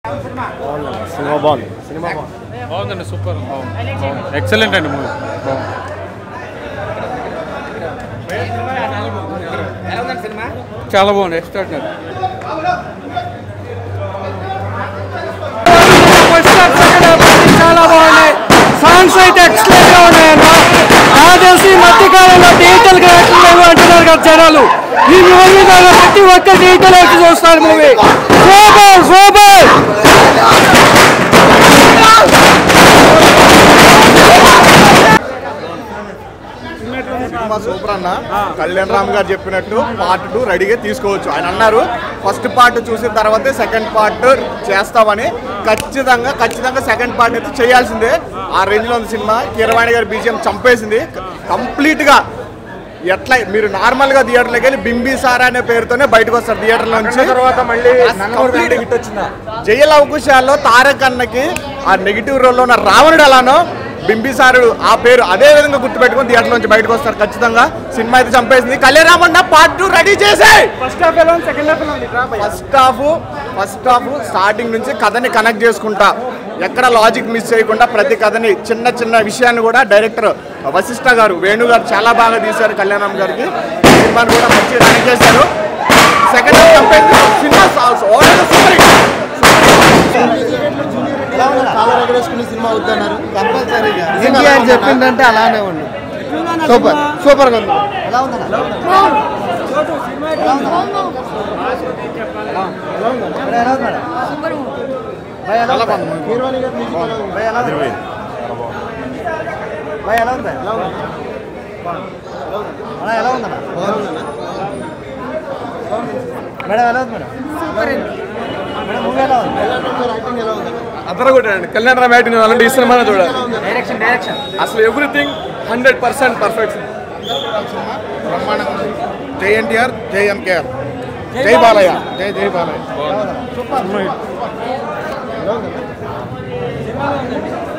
Cinema బాగుంది cinema బాగుంది బాగుందండి సూపర్ ఎక్సలెంట్ అండి మూవీ చాలా బాగుంది ఎక్స్ట్రాడినరీ చాలా బాగున్నాయి సాంగ్స్ అయితే ఎక్సలెంట్ గా ఉన్నాయన్న నాకు తెలిసి ఈ మధ్య కాలంలో డిజిటల్ క్రియేషన్ లేవు అంటున్నారు కదా జనాలు ఈ మూవీ ద్వారా ప్రతి ఒక్క డిజిటల్ అయితే చూస్తారు movie super super cinema super అన్న కళ్యాణ్ రామ్ గారు చెప్పినట్టు పార్ట్ టూ రెడీగా తీసుకోవచ్చు ఆయన అన్నారు ఫస్ట్ పార్ట్ చూసిన తర్వాతే సెకండ్ పార్ట్ చేస్తామని ఖచ్చితంగా ఖచ్చితంగా సెకండ్ పార్ట్ అయితే చేయాల్సిందే ఆ రేంజ్ లో ఉంది సినిమా కీరవాణి గారి బీజిఎం చంపేసింది కంప్లీట్ గా ఎట్లా మీరు నార్మల్ గా థియేటర్లోకి వెళ్ళి బింబి సారా అనే పేరుతోనే బయటకు వస్తారు థియేటర్ నుంచి తర్వాత మళ్ళీ జయ లవకుశాల్లో తారక్ అన్నకి ఆ నెగిటివ్ రోల్ లో ఉన్న రావణుడు ఎలానో బింబిసారుడు ఆ పేరు అదే విధంగా గుర్తుపెట్టుకుని థియేటర్ నుంచి బయటకు వస్తారు ఖచ్చితంగా సినిమా అయితే చంపేసింది కళ్యాణరామన్న పార్ట్ టూ రెడీ చేసాయి ఫస్ట్ హాఫ్ ఎలా ఉంది సెకండ్ హాఫ్ ఎలా ఉంది first half first half starting నుంచి కథని కనెక్ట్ చేసుకుంటా ఎక్కడ లాజిక్ మిస్ చేయకుండా ప్రతి కథని చిన్న చిన్న విషయాన్ని కూడా డైరెక్టర్ వశిష్ఠ గారు వేణు గారు చాలా బాగా తీశారు కళ్యాణం గారికి సినిమాని కూడా మంచిగా కనెక్ట్ చేశారు సెకండ్ హాఫ్ చంపేసి సినిమా ఓవరాల్ సూపర్ కాలర్ ఎగరేసుకుని సినిమా వద్దన్నారు కంపల్సరీగా ఎన్టీఆర్ చెప్పిందంటే అలానే ఉంది సూపర్ సూపర్ గా ఉంది ఎలా ఉందన్న మేడం, ఎలా ఉంది మేడం? భయ్, ఎలా ఉంది? హీరోయిన్ గారి మ్యూజిక్ ఎలా ఉంది? భయ్, ఎలా ఉంది? భయ్, ఎలా ఉంది? అన్న, ఎలా ఉందన్న? మేడం ఎలా ఉంది మేడం మేడం మూవీ ఎలా ఉంది యాక్టింగ్ ఎలా ఉంది అందరూ కూడా కళ్యాణ్ రామ్ యాక్టింగ్ అలాంటి ఈ సినిమానే చూడాలి డైరెక్షన్ డైరెక్షన్ అసలు ఎవ్రీథింగ్ హండ్రెడ్ పర్సెంట్ పర్ఫెక్ట్ జై ఎన్టీఆర్ జై ఎంకేఆర్ జై బాలయ్య జై జై బాలయ్య సూపర్